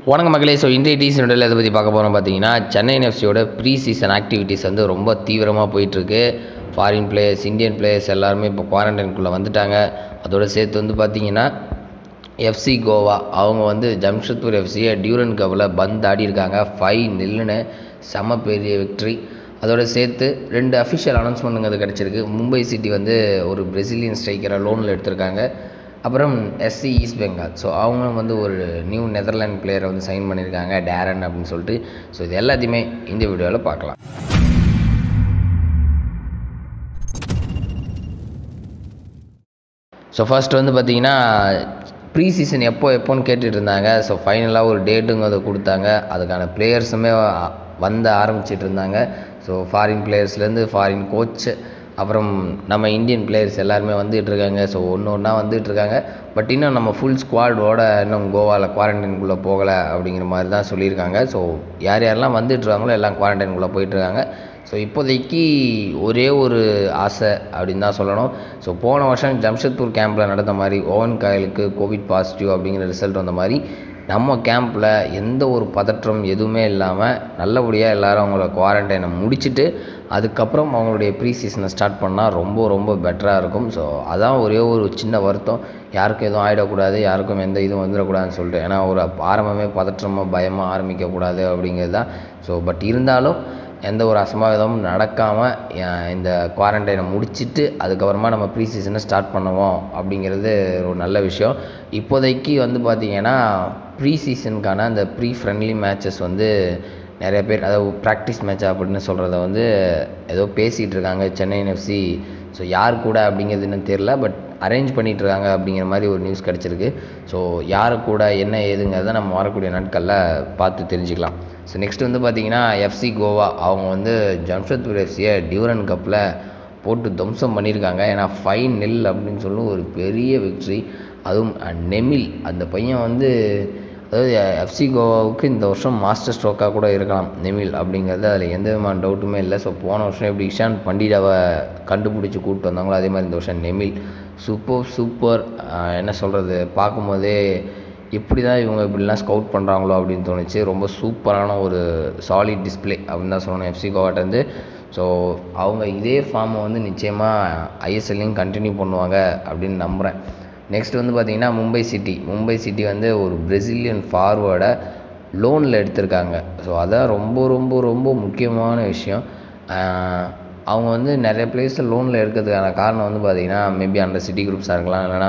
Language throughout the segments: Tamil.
வணக்கம் மக்களே ஸோ இன்றைய டி சீசனில் எதை பற்றி பார்க்க போகிறோம் பார்த்தீங்கன்னா சென்னை எஃப்சியோட ப்ரீ சீசன் ஆக்டிவிட்டீஸ் வந்து ரொம்ப தீவிரமாக போயிட்டுருக்கு ஃபாரின் பிளேயர்ஸ் இந்தியன் பிளேயர்ஸ் எல்லாருமே இப்போ குவாரண்டைனுக்குள்ளே வந்துட்டாங்க அதோடு சேர்த்து வந்து பார்த்தீங்கன்னா எஃப்சி கோவா அவங்க வந்து ஜம்ஷெத்பூர் எஃப்சியை டியூரன் கப்பில் பந்த் ஆடி இருக்காங்க ஃபைவ் நில்லுன்னு செம பெரிய விக்ட்ரி அதோட சேர்த்து ரெண்டு அஃபிஷியல் அனௌன்ஸ்மெண்ட்டுங்க அது கிடச்சிருக்கு மும்பை சிட்டி வந்து ஒரு பிரசிலியன் ஸ்ட்ரைக்கரை லோனில் எடுத்திருக்காங்க அப்புறம் எஸ்சி ஈஸ்ட் பெங்கால் ஸோ அவங்களும் வந்து ஒரு நியூ நெதர்லாண்ட் பிளேயரை வந்து சைன் பண்ணியிருக்காங்க டேரன் அப்படின்னு சொல்லிட்டு ஸோ இது எல்லாத்தையுமே இந்த வீடியோவில் பார்க்கலாம் ஸோ ஃபர்ஸ்ட் வந்து பார்த்தீங்கன்னா ப்ரீ சீசன் எப்போ எப்போன்னு கேட்டுட்டு இருந்தாங்க ஸோ ஃபைனலாக ஒரு டேட்டுங்க அதை கொடுத்தாங்க அதுக்கான பிளேயர்ஸுமே வந்து ஆரம்பிச்சிட்டு இருந்தாங்க ஸோ ஃபாரின் பிளேயர்ஸ்லேருந்து ஃபாரின் கோச் அப்புறம் நம்ம இந்தியன் பிளேயர்ஸ் எல்லாருமே வந்துட்டு இருக்காங்க ஸோ ஒன்று ஒன்றா வந்துட்டு இருக்காங்க பட் இன்னும் நம்ம ஃபுல் ஸ்குவாடோட இன்னும் கோவாவில் குவாரண்டைனுக்குள்ளே போகலை அப்படிங்கிற மாதிரி தான் சொல்லியிருக்காங்க ஸோ யார் யாரெல்லாம் வந்துட்டு இருக்காங்களோ எல்லாம் குவாரண்டைனுக்குள்ளே போயிட்டுருக்காங்க ஸோ இப்போதைக்கு ஒரே ஒரு ஆசை அப்படின்னு தான் சொல்லணும் ஸோ போன வருஷம் ஜம்ஷெத்பூர் கேம்பில் நடந்த மாதிரி ஓவன் காயலுக்கு கோவிட் பாசிட்டிவ் அப்படிங்கிற ரிசல்ட் வந்த மாதிரி நம்ம கேம்பில் எந்த ஒரு பதற்றம் எதுவுமே இல்லாமல் நல்லபடியாக எல்லோரும் அவங்கள குவாரண்டைனை முடிச்சுட்டு அதுக்கப்புறம் அவங்களுடைய ப்ரீ சீசனை ஸ்டார்ட் பண்ணால் ரொம்ப ரொம்ப பெட்டராக இருக்கும் ஸோ அதான் ஒரே ஒரு சின்ன வருத்தம் யாருக்கும் எதுவும் ஆகிடக்கூடாது யாருக்கும் எந்த இதுவும் வந்துடக்கூடாதுன்னு சொல்லிட்டு ஏன்னா ஒரு ஆரம்பமே பதற்றமாக பயமாக ஆரம்பிக்கக்கூடாது அப்படிங்கிறது தான் ஸோ பட் இருந்தாலும் எந்த ஒரு அசம்பாவிதமும் நடக்காமல் இந்த குவாரண்டைனை முடிச்சுட்டு அதுக்கப்புறமா நம்ம ப்ரீ சீசனை ஸ்டார்ட் பண்ணுவோம் அப்படிங்கிறது ஒரு நல்ல விஷயம் இப்போதைக்கு வந்து பார்த்திங்கன்னா ப்ரீ சீசனுக்கான அந்த ப்ரீ ஃப்ரெண்ட்லி மேட்சஸ் வந்து நிறைய பேர் அதாவது ப்ராக்டிஸ் மேட்ச் அப்படின்னு சொல்கிறத வந்து ஏதோ பேசிகிட்டு இருக்காங்க சென்னை எஃப்சி ஸோ யார் கூட அப்படிங்கிறது இன்னும் தெரில பட் அரேஞ்ச் பண்ணிகிட்டு இருக்காங்க அப்படிங்கிற மாதிரி ஒரு நியூஸ் கிடச்சிருக்கு ஸோ யார் கூட என்ன ஏதுங்கிறத நம்ம வரக்கூடிய நாட்களில் பார்த்து தெரிஞ்சுக்கலாம் ஸோ நெக்ஸ்ட் வந்து பார்த்திங்கன்னா எஃப்சி கோவா அவங்க வந்து ஜம்ஷெத்பூர் எஃப்சியை டியூரன் கப்பில் போட்டு துவம்சம் பண்ணியிருக்காங்க ஏன்னா ஃபைவ் நெல் அப்படின்னு சொல்லி ஒரு பெரிய விக்ட்ரி அதுவும் நெமில் அந்த பையன் வந்து அதாவது எஃப்சி கோவாவுக்கு இந்த வருஷம் மாஸ்டர் ஸ்ட்ரோக்காக கூட இருக்கலாம் நெமில் அப்படிங்கிறது அதில் எந்த விதமான டவுட்டுமே இல்லை ஸோ போன வருஷம் எப்படி இஷான் பண்டிடாவை கண்டுபிடிச்சி கூப்பிட்டு வந்தாங்களோ அதே மாதிரி இந்த வருஷம் நெமில் சூப்பர் சூப்பர் என்ன சொல்கிறது பார்க்கும்போதே எப்படி தான் இவங்க இப்படிலாம் ஸ்கவுட் பண்ணுறாங்களோ அப்படின்னு தோணுச்சு ரொம்ப சூப்பரான ஒரு சாலிட் டிஸ்பிளே அப்படின்னு தான் சொல்லணும் எஃப்சி கோவாட்டேருந்து ஸோ அவங்க இதே ஃபார்மை வந்து நிச்சயமாக ஐஎஸ்எல்லையும் கண்டினியூ பண்ணுவாங்க அப்படின்னு நம்புகிறேன் நெக்ஸ்ட் வந்து பார்த்திங்கன்னா மும்பை சிட்டி மும்பை சிட்டி வந்து ஒரு பிரசிலியன் ஃபார்வேர்டை லோனில் எடுத்திருக்காங்க ஸோ அதான் ரொம்ப ரொம்ப ரொம்ப முக்கியமான விஷயம் அவங்க வந்து நிறைய பிளேஸில் லோனில் எடுக்கிறதுக்கான காரணம் வந்து பார்த்திங்கன்னா மேபி அந்த சிட்டி குரூப்ஸாக இருக்கலாம் இல்லைனா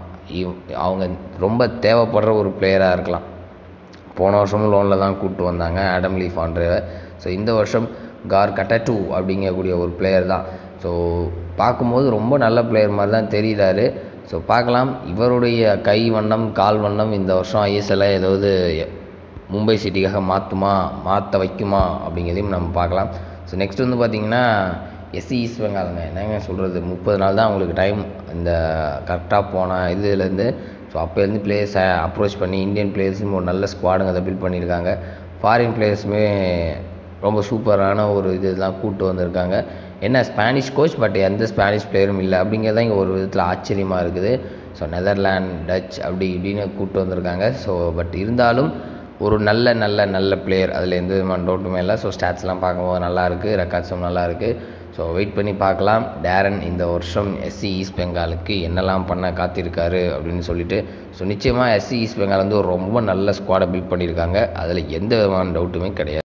அவங்க ரொம்ப தேவைப்படுற ஒரு பிளேயராக இருக்கலாம் போன வருஷமும் லோனில் தான் கூப்பிட்டு வந்தாங்க ஆடம் லீஃப் ஆண்ட்ரேவை ஸோ இந்த வருஷம் கார் கட்டட்டு அப்படிங்கக்கூடிய ஒரு பிளேயர் தான் ஸோ பார்க்கும்போது ரொம்ப நல்ல பிளேயர் மாதிரி தான் தெரியுறாரு ஸோ பார்க்கலாம் இவருடைய கை வண்ணம் கால் வண்ணம் இந்த வருஷம் ஐஎஸ்எல்ல ஏதாவது மும்பை சிட்டிக்காக மாற்றுமா மாற்ற வைக்குமா அப்படிங்கிறதையும் நம்ம பார்க்கலாம் ஸோ நெக்ஸ்ட் வந்து பார்த்திங்கன்னா எஸ்சி ஈஸ்ட் பெங்காலுங்க என்னங்க சொல்கிறது முப்பது நாள் தான் அவங்களுக்கு டைம் இந்த கரெக்டாக போன இதுலேருந்து ஸோ அப்போலேருந்து பிளேயர்ஸை அப்ரோச் பண்ணி இந்தியன் பிளேயர்ஸும் ஒரு நல்ல ஸ்குவாடுங்க அதை பில்ட் பண்ணியிருக்காங்க ஃபாரின் பிளேயர்ஸுமே ரொம்ப சூப்பரான ஒரு இதெல்லாம் கூப்பிட்டு வந்திருக்காங்க என்ன ஸ்பானிஷ் கோச் பட் எந்த ஸ்பானிஷ் பிளேயரும் இல்லை அப்படிங்கிறது இங்கே ஒரு விதத்தில் ஆச்சரியமாக இருக்குது ஸோ நெதர்லாண்ட் டச் அப்படி இப்படின்னு கூப்பிட்டு வந்திருக்காங்க ஸோ பட் இருந்தாலும் ஒரு நல்ல நல்ல நல்ல பிளேயர் அதில் எந்த விதமான டவுட்டுமே இல்லை ஸோ ஸ்டாட்ஸ்லாம் பார்க்கும்போது நல்லாயிருக்கு ரெக்கார்ட்ஸும் நல்லாயிருக்கு ஸோ வெயிட் பண்ணி பார்க்கலாம் டேரன் இந்த வருஷம் எஸ்சி ஈஸ்ட் பெங்காலுக்கு என்னெல்லாம் பண்ண காத்திருக்காரு அப்படின்னு சொல்லிட்டு ஸோ நிச்சயமாக எஸ்சி ஈஸ்ட் பெங்கால் வந்து ஒரு ரொம்ப நல்ல ஸ்குவாடை பில்ட் பண்ணியிருக்காங்க அதில் எந்த விதமான டவுட்டுமே கிடையாது